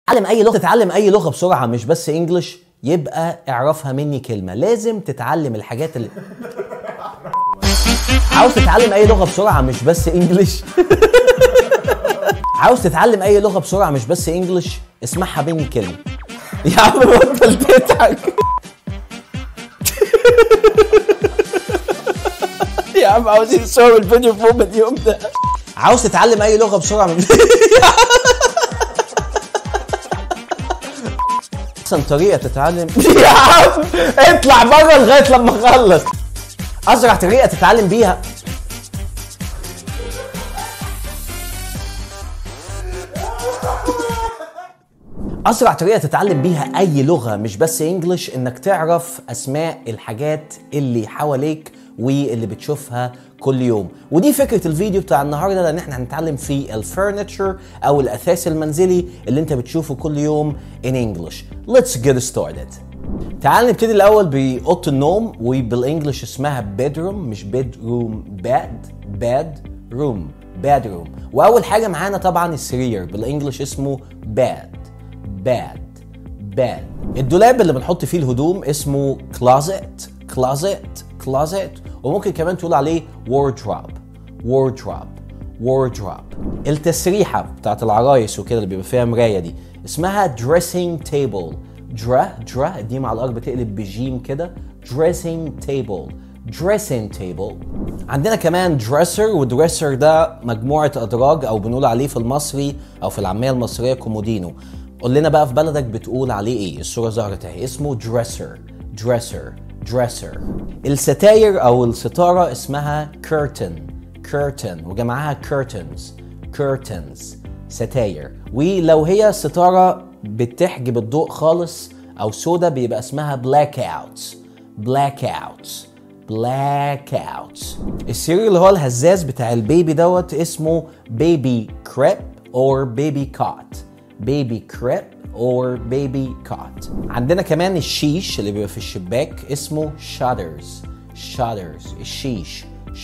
تتعلم اي لغه تتعلم اي لغه بسرعه مش بس انجلش يبقى اعرفها مني كلمه لازم تتعلم الحاجات اللي عاوز تتعلم اي لغه بسرعه مش بس انجلش عاوز تتعلم اي لغه بسرعه مش بس انجلش اسمعها مني كلمه يا عم بطل تضحك يا عم عاوزين نصور الفيديو فوق من اليوم ده عاوز تتعلم اي لغه بسرعه من احسن طريقه تتعلم يا عم اطلع بره لغايه لما اخلص اسرع طريقه تتعلم بيها اسرع طريقه تتعلم بيها اي لغه مش بس انجلش انك تعرف اسماء الحاجات اللي حواليك واللي بتشوفها كل يوم ودي فكره الفيديو بتاع النهارده لان احنا هنتعلم في الفرنتشر او الاثاث المنزلي اللي انت بتشوفه كل يوم in English let's get started تعال نبتدي الاول باوضه النوم وبالانجلش اسمها bedroom مش bedroom bed bed room bedroom واول حاجه معانا طبعا السرير بالانجلش اسمه bed bed bed الدولاب اللي بنحط فيه الهدوم اسمه closet closet closet وممكن كمان تقول عليه wardrobe wardrobe wardrobe التسريحة بتاعت العرايس وكده اللي بيبقى فيها مراية دي اسمها dressing table درا درا دي مع الار بتقلب بجيم كده dressing table dressing table عندنا كمان dresser ودريسر ده مجموعة أدراج أو بنقول عليه في المصري أو في العامية المصرية كومودينو قول لنا بقى في بلدك بتقول عليه ايه الصورة ظهرت اهي اسمه dresser dresser dresser الستاير او الستارة اسمها curtain curtain وجمعها curtains curtains ستاير ولو هي ستارة بتحجب الضوء خالص او سودا بيبقى اسمها blackouts blackouts blackouts السرير اللي هو الهزاز بتاع البيبي دوت اسمه baby crib or baby cot baby crib or baby cot عندنا كمان الشيش اللي بيبقى في الشباك اسمه shutters shutters الشيش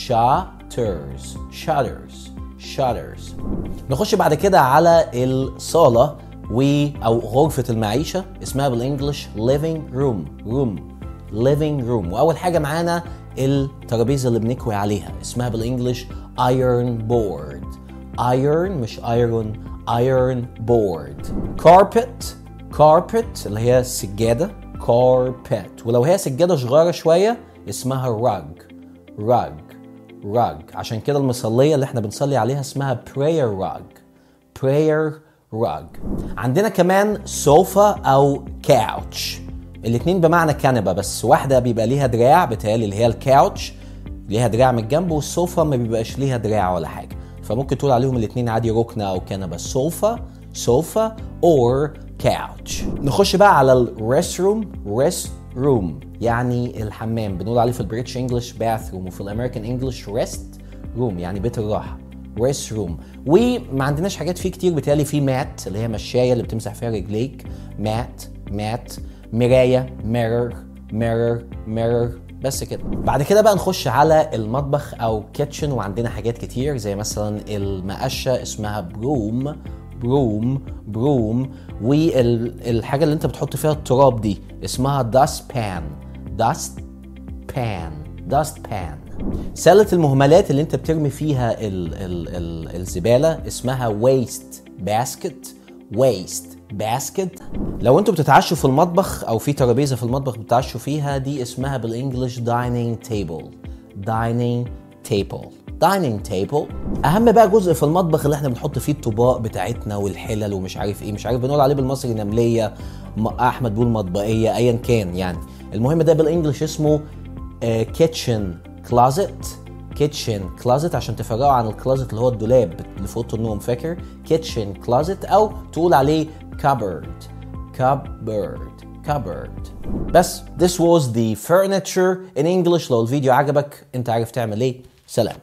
shutters shutters shutters نخش بعد كده على الصالة و أو غرفة المعيشة اسمها بالإنجلش living room room living room وأول حاجة معانا الترابيزة اللي بنكوي عليها اسمها بالإنجلش iron board iron مش iron iron board carpet carpet اللي هي السجادة carpet ولو هي سجادة صغيرة شوية اسمها rug rug rug عشان كده المصلية اللي احنا بنصلي عليها اسمها prayer rug prayer rug عندنا كمان sofa أو couch الاتنين بمعنى كنبة بس واحدة بيبقى ليها دراع بتهيألي اللي هي الكاوتش ليها دراع من الجنب والسوفا ما بيبقاش ليها دراع ولا حاجة فممكن تقول عليهم الاثنين عادي ركنه او كنبه سوفا سوفا اور كاوتش نخش بقى على الريست روم ريست روم يعني الحمام بنقول عليه في البريتش انجلش باث روم وفي الامريكان انجلش ريست روم يعني بيت الراحه ريست روم وما عندناش حاجات فيه كتير بتهيألي في مات اللي هي مشايه اللي بتمسح فيها رجليك مات مات مرايه ميرور ميرور ميرور بس كده بعد كده بقى نخش على المطبخ او كيتشن وعندنا حاجات كتير زي مثلا المقشه اسمها بروم بروم بروم والحاجه اللي انت بتحط فيها التراب دي اسمها داست بان داست بان داست بان سله المهملات اللي انت بترمي فيها ال ال ال الزباله اسمها ويست باسكت ويست باسكت لو انتوا بتتعشوا في المطبخ او في ترابيزه في المطبخ بتتعشوا فيها دي اسمها بالانجلش دايننج تيبل دايننج تيبل دايننج تيبل اهم بقى جزء في المطبخ اللي احنا بنحط فيه الطباق بتاعتنا والحلل ومش عارف ايه مش عارف بنقول عليه بالمصري نمليه احمد بيقول مطبقيه ايا كان يعني المهم ده بالانجلش اسمه كيتشن كلازت كيتشن كلازت عشان تفرقوا عن الكلازت اللي هو الدولاب اللي في اوضه النوم فاكر كيتشن كلازت او تقول عليه cupboard cupboard cupboard بس this was the furniture in English لو الفيديو عجبك انت عارف تعمل ايه سلام